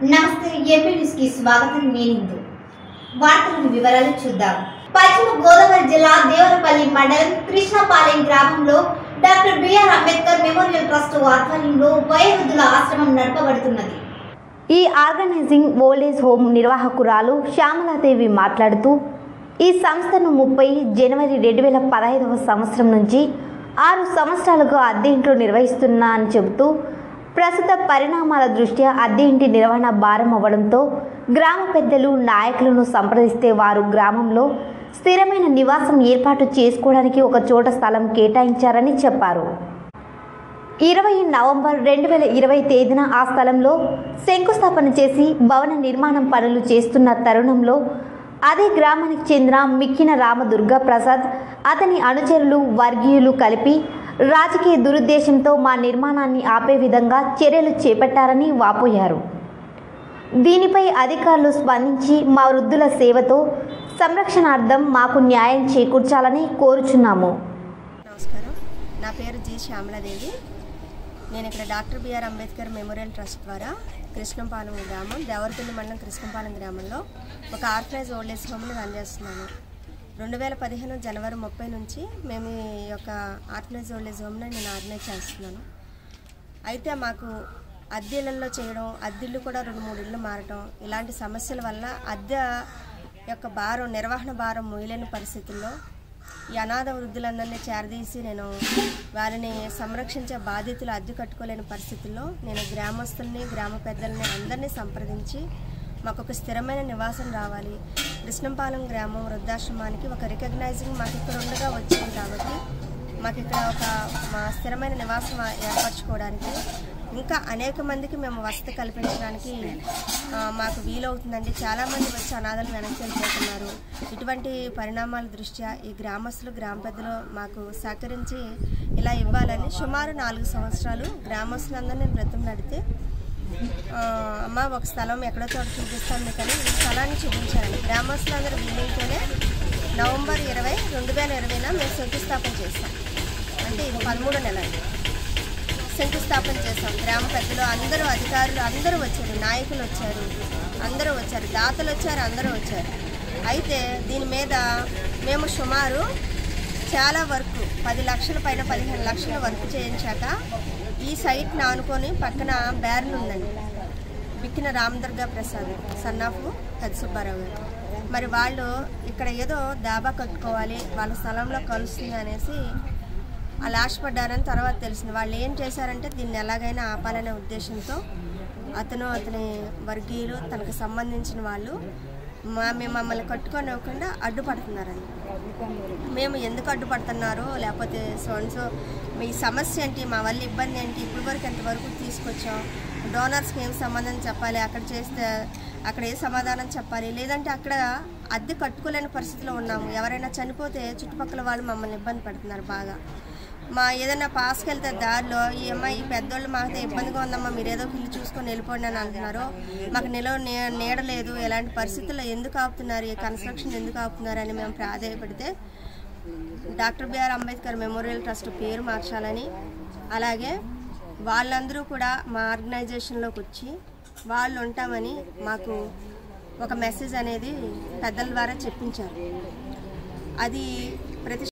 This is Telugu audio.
నమస్తే ఎంపీ న్యూస్ కి స్వాగతం నేను ఇందు వార్తల వివరాలు చూద్దాం పశ్చిమ గోదావరి జిల్లా దేవరపల్లి మండలం కృష్ణపాలెం గ్రామంలో doctor BR Ambedkar memorial trust ఆధ్వర్యంలో వయోవృద్ధుల ఆశ్రమం నడపబడుతున్నది ఈ ఆర్గనైజింగ్ ఓల్డేజ్ హోమ్ నిర్వాహకురాలు శ్యామలాదేవి మాట్లాడుతూ ఈ సంస్థను ముప్పై జనవరి రెండు వేల పదహైదవ సంవత్సరం నుంచి ఆరు సంవత్సరాలుగా అద్దె ఇంట్లో నిర్వహిస్తున్నా అని చెబుతూ ప్రస్తుత పరిణామాల దృష్ట్యా అద్దె ఇంటి నిర్వహణ భారం అవ్వడంతో గ్రామ పెద్దలు నాయకులను సంప్రదిస్తే వారు గ్రామంలో స్థిరమైన నివాసం ఏర్పాటు చేసుకోవడానికి ఒక చోట స్థలం కేటాయించారని చెప్పారు ఇరవై నవంబర్ రెండు వేల ఇరవై తేదీన ఆ స్థలంలో శంకుస్థాపన చేసి భవన నిర్మాణం పనులు చేస్తున్న తరుణంలో అదే గ్రామానికి చెందిన మిక్కిన రామదుర్గా ప్రసాద్ అతని అనుచరులు వర్గీయులు కలిపి రాజకీయ దురుద్దేశంతో మా నిర్మాణాన్ని ఆపే విధంగా చర్యలు చేపట్టారని వాపోయారు దీనిపై అధికారులు స్పందించి మా వృద్ధుల సేవతో సంరక్షణార్థం మాకు న్యాయం చేకూర్చాలని కోరుచున్నాము నమస్కారం నా పేరు జి శ్యామలాదేవి నేను ఇక్కడ doctor BR Ambedkar memorial trust ద్వారా కృష్ణంపాలెం గ్రామం దేవరపల్లి మండలం కృష్ణంపాలెం గ్రామంలో ఒక ఆర్ఫనైజ్ ఓల్డ్ ఏజ్ హోమ్ని రన్ చేస్తున్నాను రెండు వేల పదిహేను జనవరి ముప్పై నుంచి మేము ఈ యొక్క ఆర్ఫనైజ్ ఓల్డ్ ఏజ్ హోమ్ని నేను ఆర్గనైజ్ చేస్తున్నాను అయితే మాకు అద్దెలలో చేయడం అద్దెళ్ళు కూడా రెండు మూడు ఇళ్ళు మారటం ఇలాంటి సమస్యల వల్ల అద్దె యొక్క భారం నిర్వహణ భారం మొయ్యలేని పరిస్థితుల్లో ఈ అనాథ వృద్ధులందరినీ చేరదీసి నేను వారిని సంరక్షించే బాధ్యతలు అద్దె కట్టుకోలేని పరిస్థితుల్లో నేను గ్రామస్తుల్ని గ్రామ పెద్దల్ని అందరినీ సంప్రదించి మాకు ఒక స్థిరమైన నివాసం రావాలి కృష్ణంపాలెం గ్రామం వృద్ధాశ్రమానికి ఒక రికగ్నైజింగ్ మాకు ఇక్కడ ఉండగా వచ్చింది కాబట్టి మాకు ఇక్కడ ఒక మా స్థిరమైన నివాసం ఏర్పరచుకోవడానికి ఇంకా అనేక మందికి మేము వసతి కల్పించడానికి ఆ, మాకు వీలవుతుందండి చాలామంది వచ్చి అనాథలు వెనక్కి వెళ్ళిపోతున్నారు ఇటువంటి పరిణామాల దృష్ట్యా ఈ గ్రామస్తులు గ్రామ పెద్దలు మాకు సహకరించి ఇలా ఇవ్వాలని సుమారు నాలుగు సంవత్సరాలు గ్రామస్తులందరినీ బ్రతం నడితే ఆ, అమ్మ ఒక స్థలం ఎక్కడో చోట చూపిస్తాను మీకు అని ఈ స్థలాన్ని చూపించారండి గ్రామస్తులందరూ బిల్డింగ్తోనే నవంబర్ ఇరవై రెండు వేల ఇరవైన మేము శంకుస్థాపన చేస్తాం అంటే ఇది పదమూడో నెల అండి శంకుస్థాపన చేస్తాం గ్రామ పెద్దలు అందరూ అధికారులు అందరూ వచ్చారు నాయకులు వచ్చారు అందరూ వచ్చారు దాతలు వచ్చారు అందరూ వచ్చారు అయితే దీని మీద మేము సుమారు చాలా వర్క్ పది లక్షల పైన పదిహేను లక్షల వర్క్ చేయించాక ఈ సైట్ని ఆనుకొని పక్కన బ్యారన్ ఉందండి బిక్కిన రామదుర్గా ప్రసాద్ సన్నాఫ్ పెద్ద సుబ్బారావు గారు మరి వాళ్ళు ఇక్కడ ఏదో దాబా కట్టుకోవాలి వాళ్ళ స్థలంలో కలుస్తుంది అనేసి వాళ్ళు ఆశపడ్డారని తర్వాత తెలిసింది వాళ్ళు ఏం చేశారంటే దీన్ని ఎలాగైనా ఆపాలనే ఉద్దేశంతో అతను అతని వర్గీయులు తనకు సంబంధించిన వాళ్ళు మా మేము మమ్మల్ని కట్టుకోనివ్వకుండా అడ్డుపడుతున్నారండి మేము ఎందుకు అడ్డుపడుతున్నారో లేకపోతే సోన్సో మీ సమస్య ఏంటి మా వల్ల ఇబ్బంది ఏంటి ఇప్పటి వరకు ఎంతవరకు తీసుకొచ్చాం డోనర్స్కి ఏం సంబంధం చెప్పాలి అక్కడ చేస్తే అక్కడ ఏ సమాధానం చెప్పాలి లేదంటే అక్కడ అద్దె కట్టుకోలేని పరిస్థితిలో ఉన్నాము ఎవరైనా చనిపోతే చుట్టుపక్కల వాళ్ళు మమ్మల్ని ఇబ్బంది పెడుతున్నారు బాగా మా ఏదైనా పాస్కి వెళ్తే దారిలో ఈ అమ్మాయి ఈ పెద్దోళ్ళు మాకు ఇబ్బందిగా ఉందమ్మా మీరు ఏదో ఒక ఇల్లు చూసుకొని వెళ్ళిపోండి అని అంటున్నారు మాకు నిలవ నీ- నీడ లేదు ఎలాంటి పరిస్థితుల్లో ఎందుకు ఆపుతున్నారు ఈ కన్స్ట్రక్షన్ ఎందుకు ఆపుతున్నారు అని మేము ప్రాధాయపడితే doctor BR Ambedkar memorial trust పేరు మార్చాలని అలాగే వాళ్ళందరూ కూడా మా ఆర్గనైజేషన్లోకి వచ్చి వాళ్ళు ఉంటామని మాకు ఒక మెసేజ్ అనేది పెద్దల ద్వారా చెప్పించారు అది ప్రతి